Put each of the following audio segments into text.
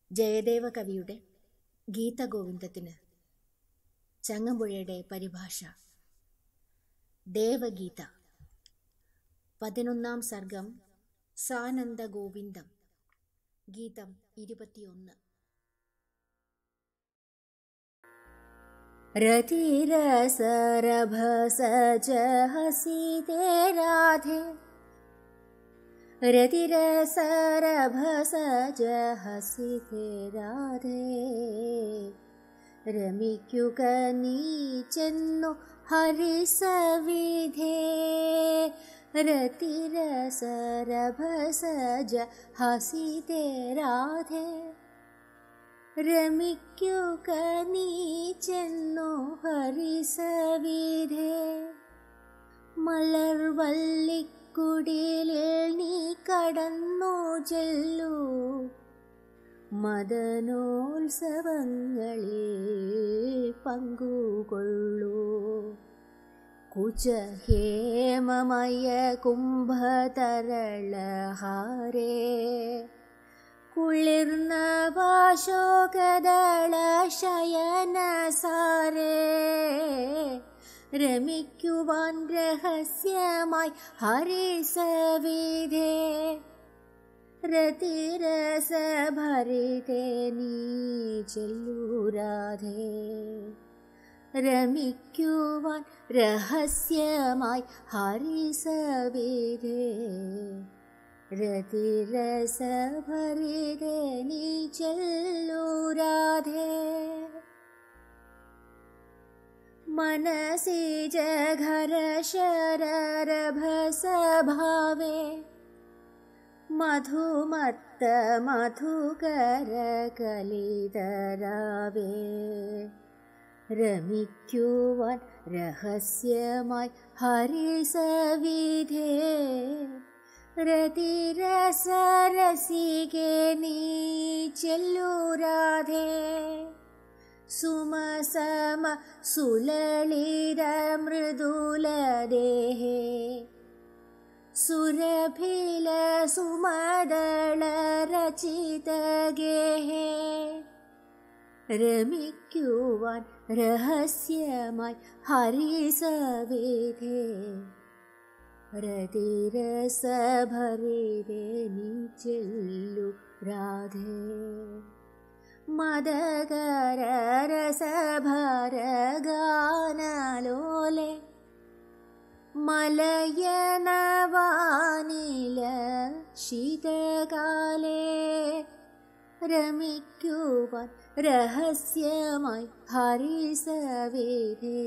ജയദേവ കവിയുടെ ഗീതഗോവിന്ദത്തിന് ചങ്ങമ്പുഴയുടെ പരിഭാഷ ദേവഗീത പതിനൊന്നാം സർഗം സാനന്ദ ഗോവിന്ദം ഗീതം ഇരുപത്തിയൊന്ന് रतिरसरभस हसीते राधे रतिरसरभस हसीते राधे രമിക്കുക നീ ചെന്നു ഹരിസവിധേ രതിരസരഭസജ ഹസിതേ രാധേ രമിക്കുക നീ ചെന്നു ഹരിസവിധേ മലർവല്ലിക്കുടിലിൽ നീ കടന്നു ചെല്ലൂ മദനോത്സവങ്ങളിൽ പങ്കുകൊള്ളൂ കുചഹേമമയ കുംഭതരളഹാരേ കുളിർന്ന വാശോകദള ശയനസാരേ രമിക്കുവാൻ രഹസ്യമായി ഹരിസവിധേ രതിരസഭരിതേ നീ ചെല്ലൂരാധേ രമിക്കുവാൻ രഹസ്യമായി ഹരിസവിധേ രതിരസഭരിതേ നീ ചെല്ലൂരാധേ മനസി ജഘര ശരരഭസഭാവേ മധുമത്ത മധുകര കലിതരാവേ രമിക്കുവാൻ രഹസ്യമായി ഹരിസവിധേ രതിരസരസികെ നീ ചെല്ലൂരാധേ സുമസമ സുലളിത മൃദുലദേഹേ സുരഭില സുമദള രചിതഗേഹേ രമിക്കുവാൻ രഹസ്യമായി ഹരിസവേദേ രതിരസഭരിതേ നീ ചെല്ലു രാധേ മദകര രസഭരഗാനലോലെ മലയനവാനില ശീതകാലേ രമിക്കുവാൻ രഹസ്യമായി ഹരിസവേദേ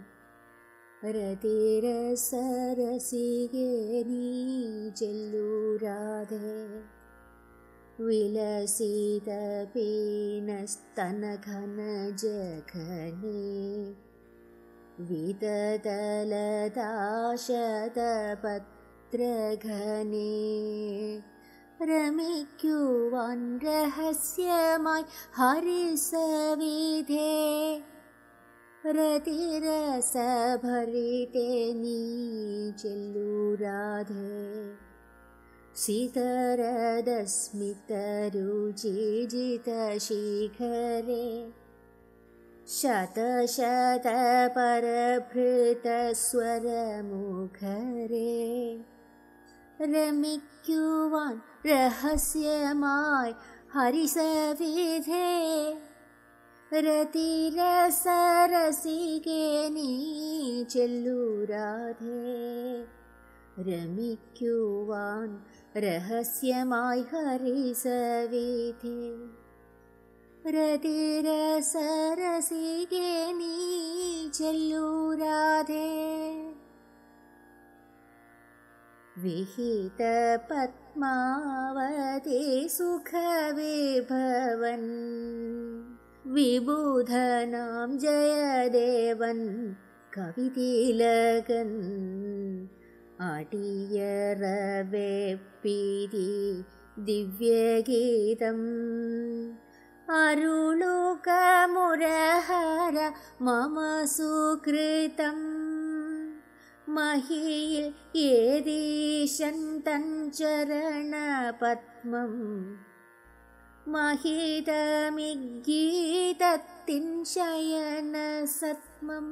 രതിരസരസികെ നീ ചെല്ലൂരാധേ വിലസിത പീനസ്തനഘന ജഘനേ വിതതലദാശതപത്രഘനേ രമിക്കുവാൻ രഹസ്യമായി ഹരിസവിധേ രതിരസഭരിതേ നീ ചെല്ലൂരാധേ സിതരദസ്മിതരുചിജിതശിഖരേ ശതശതപരഭൃതസ്വരമുഖരേ രമിക്കുവാൻ രഹസ്യമായി ഹരിസവിധേ രതിരസരസികെ നീ ചെല്ലൂരാധേ രമിക്കുവാൻ രഹസ്യമായി ഹരിസവിധേ രതിരസരസികെ നീ ചെല്ലൂരാധേ വിഹിത പത്മാവതി സുഖവിഭവൻ വിബുധനാം ജയദേവൻ കവിതിലകൻ അടിയറവെപ്പീരി ദിവ്യഗീതം അരുളുക മുരഹര മമ സുകൃതം മഹിയിൽ ഏതീശൻ തൻ ചരണപത്മം മഹിതമിഗീതത്തിൻ ശയന സത്മം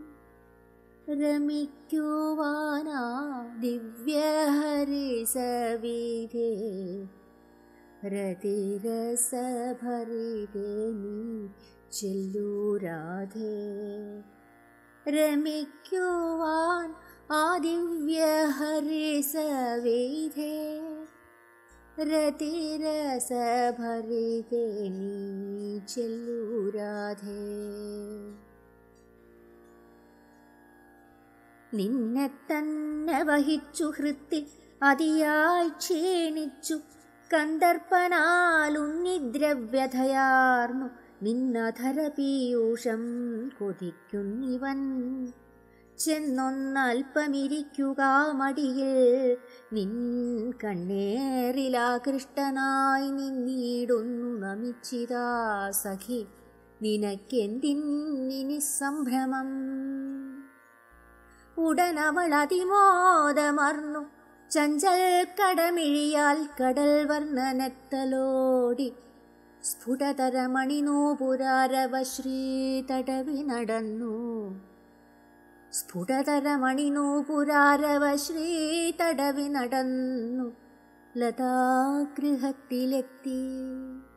രമിക്കുവാനാ ദിവ്യഹരിസവിധേ രതിരസഭരിതേ നീ ചെല്ലൂരാധേ രമിക്കുവാൻ ആ ദിവ്യഹരിസവിധേ രതിരസഭരിതേ നീ ചെല്ലൂരാധേ നിന്നെ തന്നെ വഹിച്ചു ഹൃത്തി അതിയായി ക്ഷീണിച്ചു കന്ദർപ്പനാലുന്നിദ്രവ്യഥയാർന്നു നിന്നധര പീയൂഷം കൊതിക്കുന്നിവൻ ചെന്നൊന്നൽപ്പമിരിക്കുക മടിയിൽ നിൻ കണ്ണേറിലാകൃഷ്ടനായി നിന്നിടുന്നു നമിച്ചിതാ സഖി നിനക്കെന്തിന്നിനി സംഭ്രമം ഉടനവൾ അതിമോദമർന്നു ചഞ്ചൽ കടമിഴിയാൽ കടൽ വർണ്ണനത്തലോടി സ്ഫുടതരമണിനൂപുരാരവശ്രീ തടവി നടന്നു സ്ഫുടതരമണിനൂപുരാരവശ്രീ തടവി നടന്നു ലതാഗൃഹത്തിലെത്തി